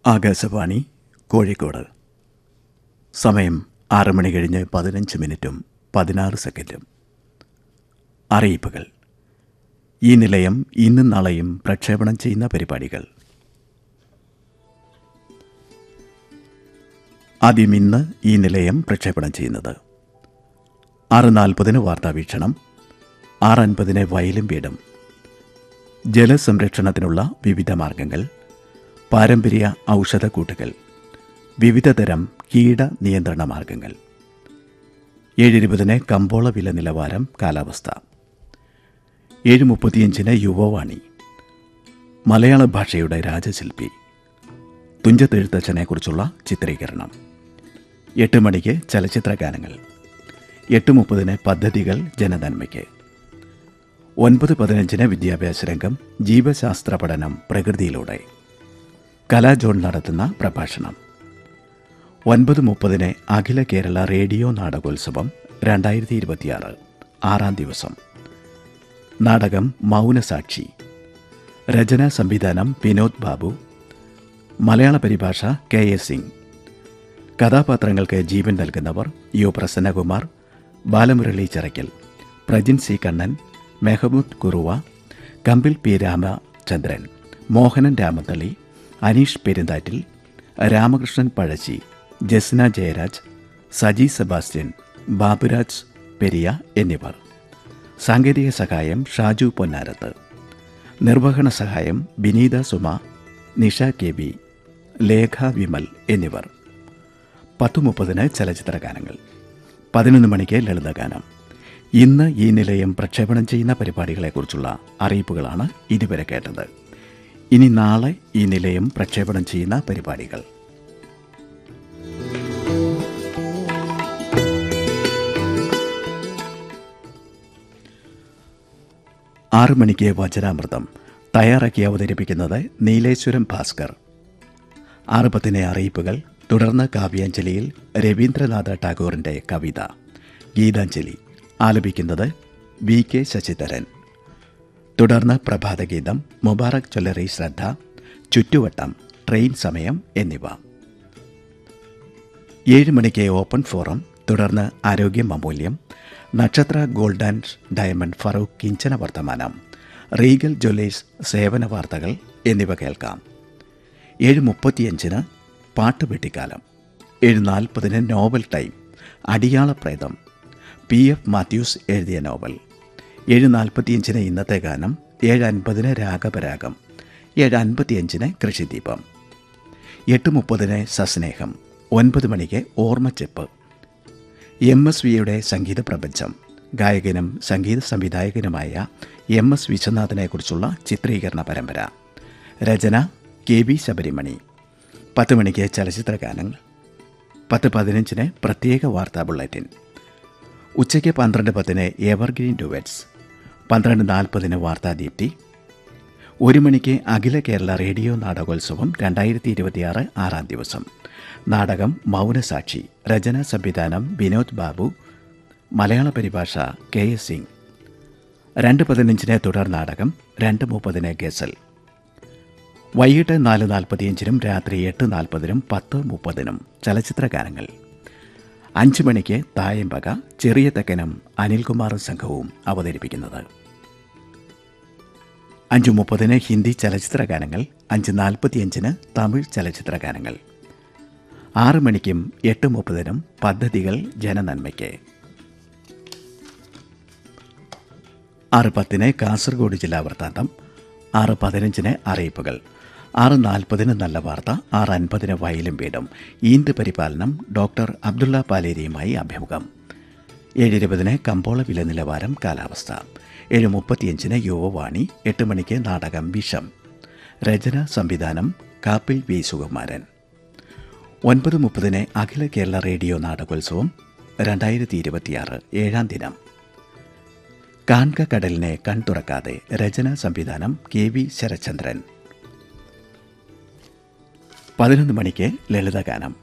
ആകാശവാണി കോഴിക്കോട് സമയം ആറ് മണി കഴിഞ്ഞ് പതിനഞ്ച് മിനിറ്റും പതിനാറ് സെക്കൻഡും അറിയിപ്പുകൾ ഈ നിലയം ഇന്നും നാളെയും പ്രക്ഷേപണം ചെയ്യുന്ന പരിപാടികൾ ആദ്യം ഇന്ന് ഈ നിലയം പ്രക്ഷേപണം ചെയ്യുന്നത് ആറ് നാൽപ്പതിന് വാർത്താവീക്ഷണം ആറ് അൻപതിന് വയലും വീടും ജലസംരക്ഷണത്തിനുള്ള വിവിധ മാർഗങ്ങൾ പാരമ്പര്യ ഔഷധക്കൂട്ടുകൾ വിവിധതരം കീട നിയന്ത്രണ മാർഗങ്ങൾ ഏഴിരുപതിന് കമ്പോള വില നിലവാരം കാലാവസ്ഥ ഏഴ് മുപ്പത്തിയഞ്ചിന് യുവവാണി മലയാള ഭാഷയുടെ രാജശില്പി തുഞ്ചത്തെഴുത്തച്ഛനെക്കുറിച്ചുള്ള ചിത്രീകരണം എട്ട് മണിക്ക് ചലച്ചിത്ര ഗാനങ്ങൾ എട്ട് മുപ്പതിന് പദ്ധതികൾ ജനനന്മയ്ക്ക് ഒൻപത് പതിനഞ്ചിന് വിദ്യാഭ്യാസ രംഗം ജീവശാസ്ത്ര പഠനം പ്രകൃതിയിലൂടെ കലാജോൺ നടത്തുന്ന പ്രഭാഷണം ഒൻപത് മുപ്പതിന് അഖില കേരള റേഡിയോ നാടകോത്സവം രണ്ടായിരത്തി ഇരുപത്തിയാറ് ആറാം ദിവസം നാടകം മൗനസാക്ഷി രചന സംവിധാനം വിനോദ് ബാബു മലയാള പരിഭാഷ കെ എസ് സിംഗ് കഥാപാത്രങ്ങൾക്ക് ജീവൻ നൽകുന്നവർ U Prasannakumar Balamurali Chirakkal Prajin C Kannan Mehaboob Kuruva Kambil P Ramachandran Mohanan Ramathali Aneesh Perunthattil Ramakrishnan Pazhassi Jasna Jayaraj Saji Sebastian Baburaj Periya എന്നിവർ സാങ്കേതിക സഹായം ഷാജു പൊന്നാരത്ത് നിർവഹണ സഹായം ബിനീത സുമ നിഷ കെ ബി ലേഖ വിമൽ എന്നിവർ പത്ത് മുപ്പതിന് ചലച്ചിത്ര ഗാനങ്ങൾ പതിനൊന്ന് മണിക്ക് ലളിതഗാനം ഇന്ന് ഈ നിലയം പ്രക്ഷേപണം ചെയ്യുന്ന പരിപാടികളെക്കുറിച്ചുള്ള അറിയിപ്പുകളാണ് ഇതുവരെ കേട്ടത് ഇനി നാളെ ഈ നിലയം പ്രക്ഷേപണം ചെയ്യുന്ന പരിപാടികൾ ആറ് മണിക്ക് വചനാമൃതം തയ്യാറാക്കി അവതരിപ്പിക്കുന്നത് നീലേശ്വരം ഭാസ്കർ ആറ് പത്തിന് അറിയിപ്പുകൾ തുടർന്ന് കാവ്യാഞ്ജലിയിൽ രവീന്ദ്രനാഥ ടാഗോറിൻ്റെ കവിത ഗീതാഞ്ജലി ആലപിക്കുന്നത് വി കെ ശശിധരൻ തുടർന്ന് പ്രഭാതഗീതം മുബാറക് ജ്വല്ലറി ശ്രദ്ധ ചുറ്റുവട്ടം ട്രെയിൻ സമയം എന്നിവ ഏഴ് മണിക്ക് ഓപ്പൺ ഫോറം തുടർന്ന് ആരോഗ്യം അമൂല്യം Nakshatra gold and diamond Farooq കിഞ്ചന വർത്തമാനം റീഗൽ ജ്വല്ലേഴ്സ് സേവന വാർത്തകൾ എന്നിവ കേൾക്കാം ഏഴ് മുപ്പത്തിയഞ്ചിന് പാട്ട് വെട്ടിക്കാലം ഏഴ് നാൽപ്പതിന് നോവൽ ടൈം അടിയാളപ്രേതം പി എഫ് മാത്യൂസ് എഴുതിയ നോവൽ ഏഴ് നാൽപ്പത്തിയഞ്ചിന് ഇന്നത്തെ ഗാനം ഏഴ് അൻപതിന് രാഗപരാഗം ഏഴ് അൻപത്തിയഞ്ചിന് കൃഷിദീപം എട്ട് മുപ്പതിന് സസ്നേഹം ഒൻപത് മണിക്ക് ഓർമ്മച്ചെപ്പ് എം എസ് വിയുടെ സംഗീത പ്രപഞ്ചം ഗായകനും സംഗീത സംവിധായകനുമായ എം എസ് വിശ്വനാഥനെക്കുറിച്ചുള്ള ചിത്രീകരണ പരമ്പര രചന കെ വി ശബരിമണി പത്ത് മണിക്ക് ചലച്ചിത്ര ഗാനങ്ങൾ പത്ത് പതിനഞ്ചിന് പ്രത്യേക വാർത്താ ബുള്ളറ്റിൻ ഉച്ചയ്ക്ക് പന്ത്രണ്ട് പത്തിന് എവർഗ്രീൻ ഡുവറ്റ്സ് പന്ത്രണ്ട് നാൽപ്പതിന് വാർത്താദീപ്തി ഒരു മണിക്ക് അഖില കേരള റേഡിയോ നാടകോത്സവം രണ്ടായിരത്തി ഇരുപത്തിയാറ് ആറാം ദിവസം നാടകം മൗനസാക്ഷി രചന സംവിധാനം വിനോദ് ബാബു മലയാള പരിഭാഷ കെ എസ് സിംഗ് രണ്ട് പതിനഞ്ചിന് തുടർ നാടകം രണ്ട് മുപ്പതിന് ഗസൽ വൈകിട്ട് നാല് നാൽപ്പത്തിയഞ്ചിനും രാത്രി എട്ട് നാൽപ്പതിനും പത്ത് മുപ്പതിനും ചലച്ചിത്ര ഗാനങ്ങൾ അഞ്ച് മണിക്ക് തായമ്പക ചെറിയ തെക്കനും അനിൽകുമാറും സംഘവും അവതരിപ്പിക്കുന്നത് അഞ്ച് മുപ്പതിന് ഹിന്ദി ചലച്ചിത്ര ഗാനങ്ങൾ അഞ്ച് നാൽപ്പത്തിയഞ്ചിന് തമിഴ് ചലച്ചിത്ര ഗാനങ്ങൾ ആറ് മണിക്കും എട്ട് മുപ്പതിനും പദ്ധതികൾ ജനനന്മയ്ക്ക് ആറ് പത്തിന് കാസർഗോഡ് ജില്ലാ വൃത്താന്തം ആറ് പതിനഞ്ചിന് അറിയിപ്പുകൾ ആറ് നാൽപ്പതിന് നല്ല വാർത്ത ആറ് അൻപതിന് വയലും വീടും ഈന്ത് പരിപാലനം ഡോക്ടർ അബ്ദുള്ള പാലേരിയുമായി അഭിമുഖം ഏഴിരുപതിന് കമ്പോള വില നിലവാരം കാലാവസ്ഥ ഏഴ് മുപ്പത്തിയഞ്ചിന് യുവവാണി എട്ട് മണിക്ക് നാടകം വിഷം രചന സംവിധാനം കാപ്പിൽ വി സുകുമാരൻ ഒൻപത് മുപ്പതിന് അഖില കേരള റേഡിയോ നാടകോത്സവം രണ്ടായിരത്തി ഇരുപത്തിയാറ് ഏഴാം ദിനം കാൺക കടലിനെ കൺതുറക്കാതെ രചന സംവിധാനം കെ വി ശരചന്ദ്രൻ പതിനൊന്ന് മണിക്ക് ലളിതഗാനം